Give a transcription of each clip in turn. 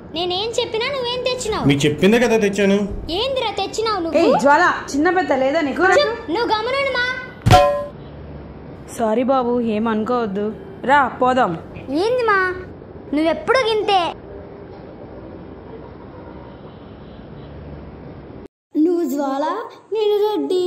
నేనేం చెప్పినా నువ్వేం తెచ్చినావు మీకు చెప్పిందే కదా తెచ్చాను ఏందిరా తెచ్చినావు ఏ నువ్వు జ్వాల చిన్న పెద్ద లేదా నీకు నువ్వు గమనండి మా సారీ బాబు ఏమనుకోవద్దు రా పోదాం ఏంది మా నువ్వెప్పుడు గింతే నువ్వు జ్వాల నేను రెడ్డి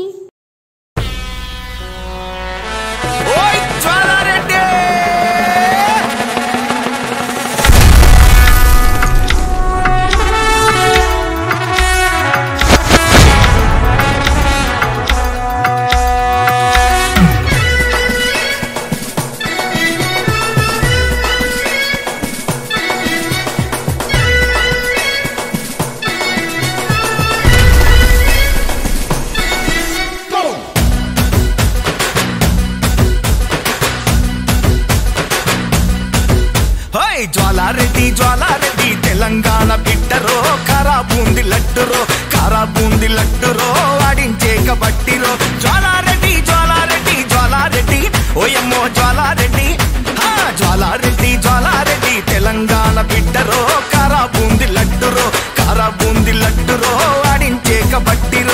హోయ్ జ్వాలారెడ్డి జ్వాలారెడ్డి తెలంగాణ బిడ్డరో కారా బూంది లడ్డురో కారా బూంది లడ్డురో ఆడించే కబట్టిరో జ్వాలారెడ్డి జ్వాలారెడ్డి జ్వాలారెడ్డి ఓయమ్మో జ్వాలారెడ్డి హా, జ్వాలారెడ్డి జ్వాలారెడ్డి తెలంగాణ బిడ్డరో కారా బూంది లడ్డురో కారా బూంది లడ్డురో ఆడించే కబట్టిరో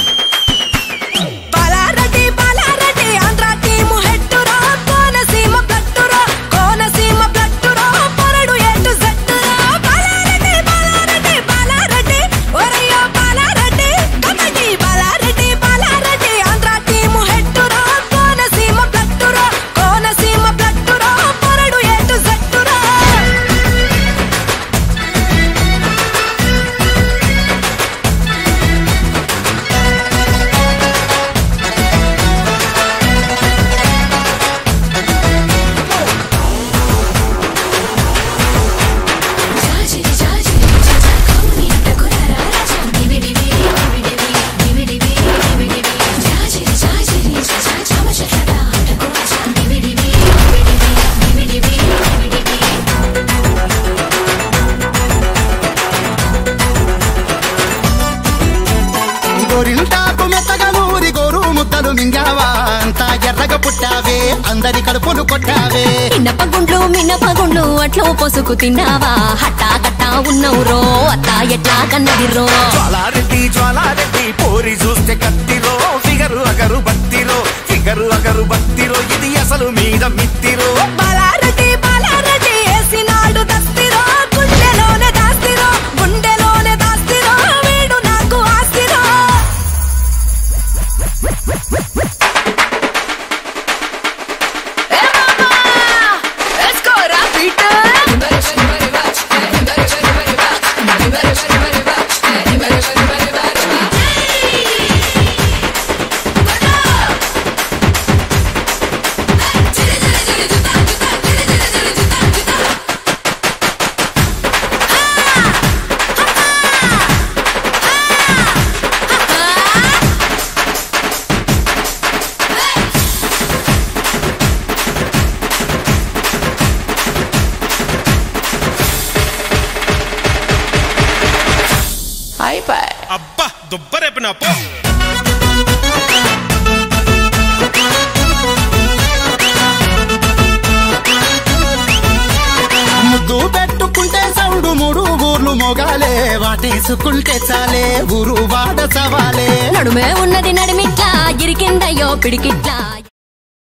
బాలారెడ్డి బాలారెడ్డి ఆంధ్ర టీము హెట్టురా కోనసీమ బ్లట్టురా కోనసీమ బ్లట్టురా పొరడు ఎటు జట్టురా బాలారెడ్డి బాలారెడ్డి బాలారెడ్డి ఒరయ్యో బాలారెడ్డి కబడ్డీ బాలారెడ్డి బాలారెడ్డి ఆంధ్ర టీము హెట్టురా కోనసీమ బ్లట్టురా కోనసీమ బ్లట్టురా పొరడు ఎటు జట్టురా గోరింటాకు మెత్తగా నూరి గోరు ముద్దలు మింగావా అంతా ఎర్రగా పుట్టావే అందరి కడుపులు కొట్టావే మినపగుండ్లు మినపగుండ్లు అట్లో పొసుకు తిన్నావా హట్టా కట్టా ఉన్నవురో అత్త ఎట్లా కన్నదిరో జ్వాలారెడ్డి జ్వాలారెడ్డి పోరి చూస్తే కత్తిరో ఫిగరు అగరు బత్తిరో ఫిగరు అగరు బత్తిరో ఇది అసలు మీద మిత్తిరో బాలారెడ్డి బాలారెడ్డి ఏసినాడు దస్తిరో గుండెలోనే దాస్తిరో గుండెలోనే దాస్తిరో వీడు నాకు ఆస్తిరో అబ్బా దుబ్బరేపిన పో ముద్దు పెట్టుకుంటే సౌడు మూడు ఊర్లు మొగాలే వాటేసుకుంటే చాలే ఊరు వాడ సవాలే నడుమే ఉన్నది నడిమిట్లా ఇరికిందయ్యో పిడికిట్లా